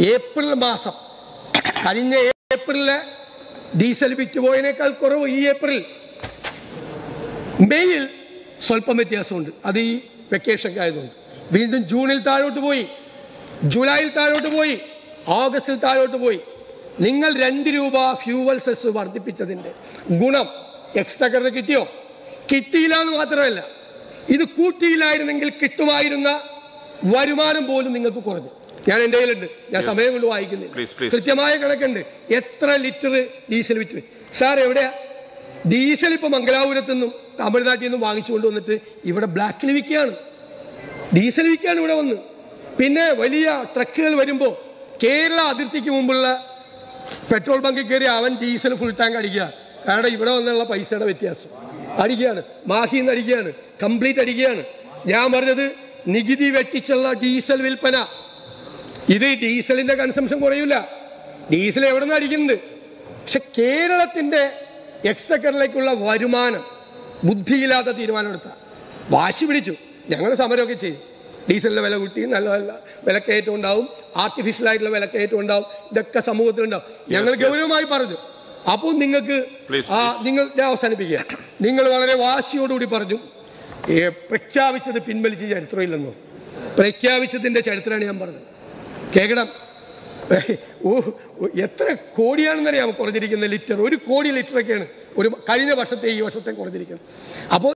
April മാസം കഴിഞ്ഞ ഏപ്രിലില് diesel വിറ്റുപോയതിനേക്കാൾ കുറവ് ഈ ഏപ്രിൽ മെയ്യിൽ സ്വല്പം വ്യത്യാസമുണ്ട് അത് ഈ വെക്കേഷൻ ആയതുകൊണ്ട് വീണ്ടും ജൂണിൽ താഴോട്ട് പോയി ജൂലൈയിൽ താഴോട്ട് പോയി ഓഗസ്റ്റിൽ താഴോട്ട് പോയി നിങ്ങൾ രണ്ട് രൂപ ഫ്യൂവൽ സെസ് വർദ്ധിപ്പിച്ചതിൻ്റെ ഗുണം എക്സ്ട്രാ കറ കിട്ടിയോ കിട്ടിയില്ല എന്ന് മാത്രമല്ല ഇത് കൂട്ടിയില്ലായിരുന്നെങ്കിൽ കിട്ടുമായിരുന്ന വരുമാനം പോലും നിങ്ങൾക്ക് കുറഞ്ഞു ഞാൻ എൻ്റെ കയ്യിലുണ്ട് ഞാൻ സമയം കൊണ്ട് വായിക്കുന്നില്ല Please, please. കൃത്യമായ കണക്കുണ്ട് എത്ര ലിറ്റർ ഡീസൽ വിറ്റ് സാർ എവിടെയാ ഡീസൽ ഇപ്പൊ മംഗലാപുരത്തു നിന്നും തമിഴ്നാട്ടിൽ നിന്നും വാങ്ങിച്ചുകൊണ്ട് വന്നിട്ട് ഇവിടെ ബ്ലാക്കിൽ വിൽക്കുകയാണ് ഡീസൽ വിൽക്കുകയാണ് ഇവിടെ വന്ന് പിന്നെ വലിയ ട്രക്കുകൾ വരുമ്പോൾ കേരള അതിർത്തിക്ക് മുമ്പുള്ള പെട്രോൾ ബങ്കിൽ കയറി അവൻ ഡീസൽ ഫുൾ ടാങ്ക് അടിക്കുക കാരണം ഇവിടെ വന്നുള്ള പൈസയുടെ വ്യത്യാസം അടിക്കുകയാണ് മാഹിന്ന് അടിക്കുകയാണ് കംപ്ലീറ്റ് അടിക്കുകയാണ് ഞാൻ പറഞ്ഞത് നികുതി വെട്ടിച്ചുള്ള ഡീസൽ വിൽപ്പന ഇത് ഡീസലിന്റെ കൺസംഷൻ കുറയൂല ഡീസൽ എവിടെ നിന്ന് അടിക്കുന്നുണ്ട് പക്ഷെ കേരളത്തിന്റെ എക്സ്ട്രക്കറിലേക്കുള്ള വരുമാനം ബുദ്ധിയില്ലാത്ത തീരുമാനമെടുത്ത വാശി പിടിച്ചു ഞങ്ങൾ സമരമൊക്കെ ചെയ്തു ഡീസലിന്റെ വില കൂട്ടി നല്ല നല്ല വിലക്കയറ്റം ഉണ്ടാവും ആർട്ടിഫിഷ്യൽ ആയിട്ടുള്ള വിലക്കയറ്റം ഉണ്ടാവും ഇതൊക്കെ സമൂഹത്തിലുണ്ടാവും ഞങ്ങൾ yes. ഗൗരവമായി പറഞ്ഞു അപ്പോൾ നിങ്ങൾക്ക് Please, ആ please. നിങ്ങൾ ഞാൻ അവസാനിപ്പിക്കുക നിങ്ങൾ വളരെ വാശിയോടുകൂടി പറഞ്ഞു ഏ, പ്രഖ്യാപിച്ചത് പിൻവലിച്ച ചരിത്രമില്ലെന്നോ പ്രഖ്യാപിച്ചതിന്റെ ചരിത്രമാണ് ഞാൻ പറഞ്ഞത് കേൾക്കണം ഓ ഓ, എത്ര കോടിയാണെന്നറിയാമോ കുറഞ്ഞിരിക്കുന്ന ലിറ്റർ ഒരു കോടി ലിറ്ററൊക്കെയാണ് ഒരു കഴിഞ്ഞ വർഷത്തെ ഈ വർഷത്തെ കുറഞ്ഞിരിക്കുന്നത് അപ്പോൾ